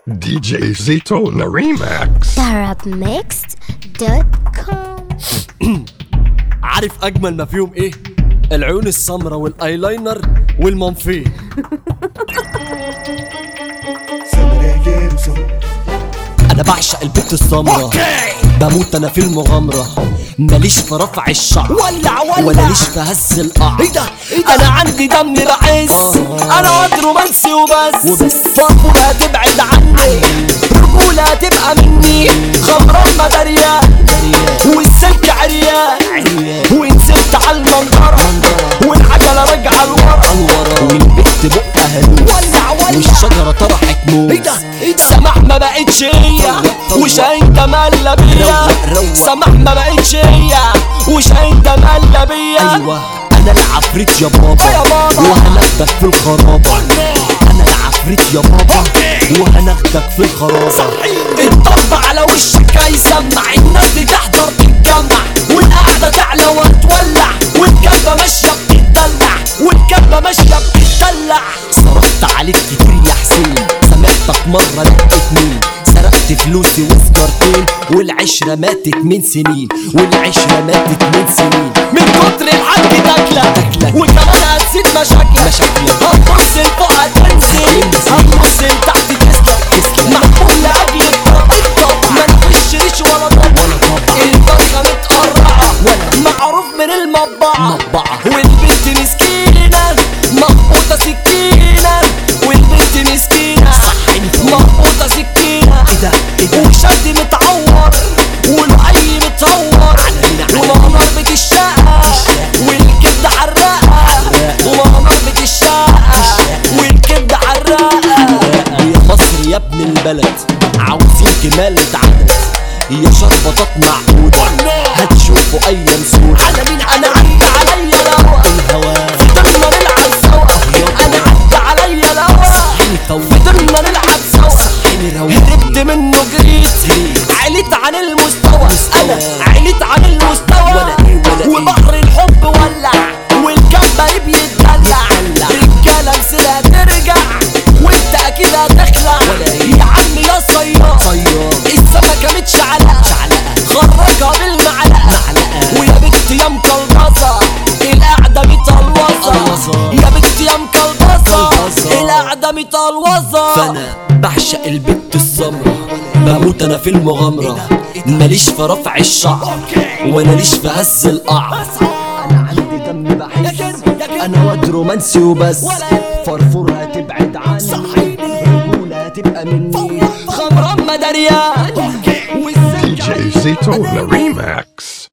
DJ Zito the remix. arabmixed.com عارف اجمل ما فيهم ايه العيون السمراء والايلاينر والمنفيه انا بعشق البت السمراء بموت انا في المغامرة ماليش في رفع الشعر ولع ولع ولا ليش في هز القعر ايه ده ايه ده انا عندي دم بعز انا واد رومانسي وبس وبس. فرفور هتبعد عني رجولة هتبقى مني خمران مداريان والسلك عريان ونسيت على المنظرة والعجلة راجعة لورا والبت بقها هلوس ولع ولع والشجرة طرحت موس ايه ده ايه ده سماح ما بقتش هي وشاهين مالة بيا روق، روق. سماح ما بقتش هي وشاهين مالة بيا ايوه انا العفريت يا بابا يا بابا. وهناخدك في الخرابة انا العفريت يا بابا وهناخدك في الخرابة الطب على وشك هيسمع الناس دي تحضر تتجمع والقعدة تعلى وتولع والكبة ماشية بتتدلع والكبة ماشية بتتدلع صرفت عليك كتير يا حسين سامحتك مرة لقيت مين سرقت فلوسي وسكرتين والعشرة ماتت من سنين والعشرة ماتت من سنين من كتر الحاج تاكلة تاكلة وكمان هتزيد مشاكلك مشاكلك هتبص لفوق هتنزل هتبص لتحت تسلك تسلك محمول لأجل الطبع ما نخشريش ولا طبع الفرخة متقرعة معروف من المطبعة والبنت مسكينة مخبوطة سكينة والبنت مسكينة مخبوطة سكينة ايه ده ايه ده وشد متعور والعي متهور وماما ضربة الشقة والكبدة حراقة وماما ضربة الشقة والكبدة حراقة يا مصر يا ابن البلد عاوزين كمال اتعدد يا شربطات معقودة هتشوفوا أيام سودة على مين أنا عدى عليا الهوا الهوا فضلنا نلعب سوا أنا عدى عليا الهوا فضلنا نلعب سوا هربت منه جريت عليت عن المستوى انا عليت عن المستوى ولا إيه ولا إيه. وبحر الحب ولع والجمبري بيتدلع رجاله مسيرها ترجع وانت اكيد هتخلع ولا إيه. يا عم يا صياد صياد. السمكه متشعلقه خرجها بالمعلقه معلقة. ويا بنت يا مكلبصه القعده متلوظه قلوظة. يا بنت يا مكلبصه قلوظة. القعده متلوظه فانا بعشق البت السمرة بموت انا في المغامرة ماليش في رفع الشعر ولا ليش في هز القعر انا عندي دم بحس انا واد رومانسي وبس فرفور هتبعد عني رجولة هتبقى مني خمران مداريان والسكة DJ Zito the remix.